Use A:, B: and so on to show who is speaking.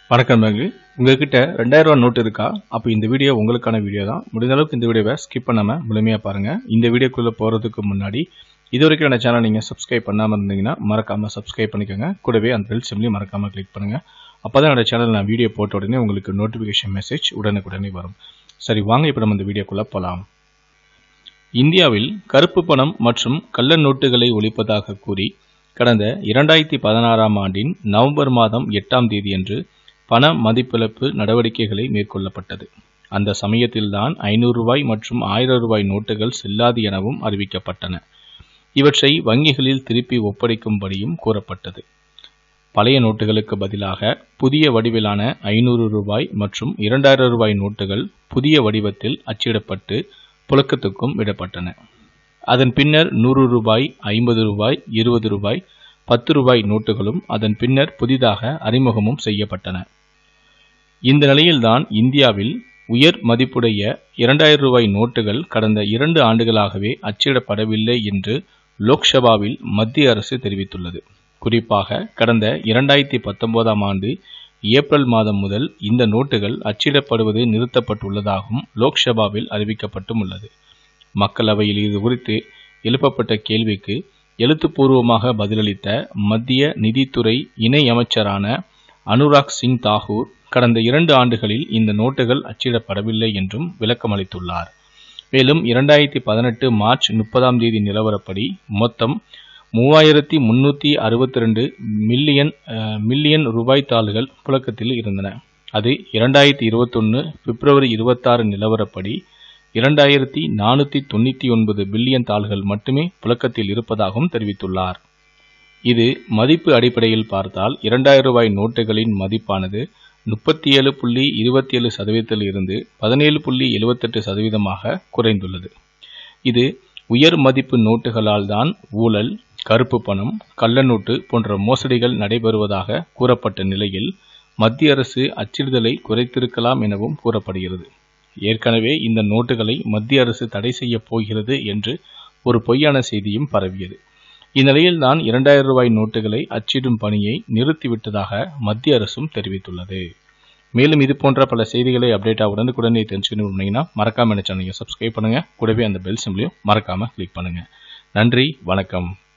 A: வணக்கம் மேங்கு உங்ககிட்ட ரெண்டாயிரம் ரூபா நோட்டு இருக்கா அப்போ இந்த வீடியோ உங்களுக்கான வீடியோ தான் முடிந்த அளவுக்கு இந்த வீடியோவை ஸ்கிப் பண்ணாமல் முழுமையாக பாருங்கள் இந்த வீடியோக்குள்ளே போகிறதுக்கு முன்னாடி இது வரைக்கும் என்ன சேனல் நீங்கள் சப்ஸ்கிரைப் பண்ணாமல் இருந்தீங்கன்னா மறக்காமல் சப்ஸ்கிரைப் பண்ணிக்கோங்க கூடவே அந்த பெல் சிம்லையும் மறக்காமல் கிளிக் பண்ணுங்கள் அப்போ தான் என்னோட சேனல் நான் வீடியோ போட்ட உடனே உங்களுக்கு நோட்டிஃபிகேஷன் மெசேஜ் உடனுக்குடனே வரும் சரி வாங்க இப்போ நம்ம இந்த வீடியோக்குள்ளே போகலாம் இந்தியாவில் கருப்பு பணம் மற்றும் கள்ள நோட்டுகளை ஒழிப்பதாக கூறி கடந்த இரண்டாயிரத்தி பதினாறாம் ஆண்டின் நவம்பர் மாதம் எட்டாம் தேதியன்று பண மதிப்பிழப்பு நடவடிக்கைகளை மேற்கொள்ளப்பட்டது அந்த சமயத்தில்தான் ஐநூறு ரூபாய் மற்றும் ஆயிரம் ரூபாய் நோட்டுகள் செல்லாது எனவும் அறிவிக்கப்பட்டன இவற்றை வங்கிகளில் திருப்பி ஒப்படைக்கும்படியும் கூறப்பட்டது பழைய நோட்டுகளுக்கு பதிலாக புதிய வடிவிலான ஐநூறு ரூபாய் மற்றும் இரண்டாயிரம் ரூபாய் நோட்டுகள் புதிய வடிவத்தில் அச்சிடப்பட்டு புழக்கத்துக்கும் விடப்பட்டன அதன் பின்னர் நூறு ரூபாய் ஐம்பது ரூபாய் இருபது ரூபாய் பத்து ரூபாய் நோட்டுகளும் அதன் பின்னர் புதிதாக அறிமுகமும் செய்யப்பட்டன இந்த நிலையில்தான் இந்தியாவில் உயர் மதிப்புடைய இரண்டாயிரம் ரூபாய் நோட்டுகள் கடந்த இரண்டு ஆண்டுகளாகவே அச்சிடப்படவில்லை என்று லோக்சபாவில் மத்திய அரசு தெரிவித்துள்ளது குறிப்பாக கடந்த இரண்டாயிரத்தி பத்தொன்பதாம் ஆண்டு ஏப்ரல் மாதம் முதல் இந்த நோட்டுகள் அச்சிடப்படுவது நிறுத்தப்பட்டுள்ளதாகவும் லோக்சபாவில் அறிவிக்கப்பட்டும் உள்ளது மக்களவையில் இது குறித்து எழுப்பப்பட்ட கேள்விக்கு எழுத்துப்பூர்வமாக பதிலளித்த மத்திய நிதித்துறை இணை அமைச்சரான அனுராக் சிங் தாகூர் கடந்த இரண்டு ஆண்டுகளில் இந்த நோட்டுகள் அச்சிடப்படவில்லை என்றும் விளக்கமளித்துள்ளார் மேலும் இரண்டாயிரத்தி பதினெட்டு மார்ச் முப்பதாம் தேதி நிலவரப்படி மொத்தம் மூவாயிரத்தி முன்னூற்றி அறுபத்தி ரெண்டு மில்லியன் மில்லியன் ரூபாய் தாள்கள் புழக்கத்தில் இருந்தன அது இரண்டாயிரத்தி இருபத்தொன்று பிப்ரவரி இருபத்தாறு நிலவரப்படி இரண்டாயிரத்தி நானூற்றி தொண்ணூற்றி ஒன்பது பில்லியன் தாள்கள் மட்டுமே புழக்கத்தில் இருப்பதாகவும் தெரிவித்துள்ளார் இது மதிப்பு அடிப்படையில் பார்த்தால் இரண்டாயிரம் ரூபாய் நோட்டுகளின் மதிப்பானது முப்பத்தி ஏழு புள்ளி இருபத்தி ஏழு சதவீதத்தில் இருந்து பதினேழு புள்ளி எழுபத்தெட்டு சதவீதமாக குறைந்துள்ளது இது உயர் மதிப்பு நோட்டுகளால் தான் ஊழல் கருப்பு பணம் கள்ள நோட்டு போன்ற மோசடிகள் நடைபெறுவதாக கூறப்பட்ட நிலையில் மத்திய அரசு அச்சிடுதலை குறைத்திருக்கலாம் எனவும் கூறப்படுகிறது ஏற்கனவே இந்த நோட்டுகளை மத்திய அரசு தடை செய்ய போகிறது என்று ஒரு பொய்யான செய்தியும் பரவியது இந்நிலையில்தான் இரண்டாயிரம் ரூபாய் நோட்டுகளை அச்சிடும் பணியை நிறுத்திவிட்டதாக மத்திய அரசும் தெரிவித்துள்ளது மேலும் இது போன்ற பல செய்திகளை அப்டேட்டாக உடனுக்குடனே தெரிஞ்சுக்கணும்னீங்கன்னா மறக்காம என்ன சேனலை சப்ஸ்கிரைப் பண்ணுங்க கூடவே அந்த பெல் சிம்லையும் மறக்காம கிளிக் பண்ணுங்க நன்றி வணக்கம்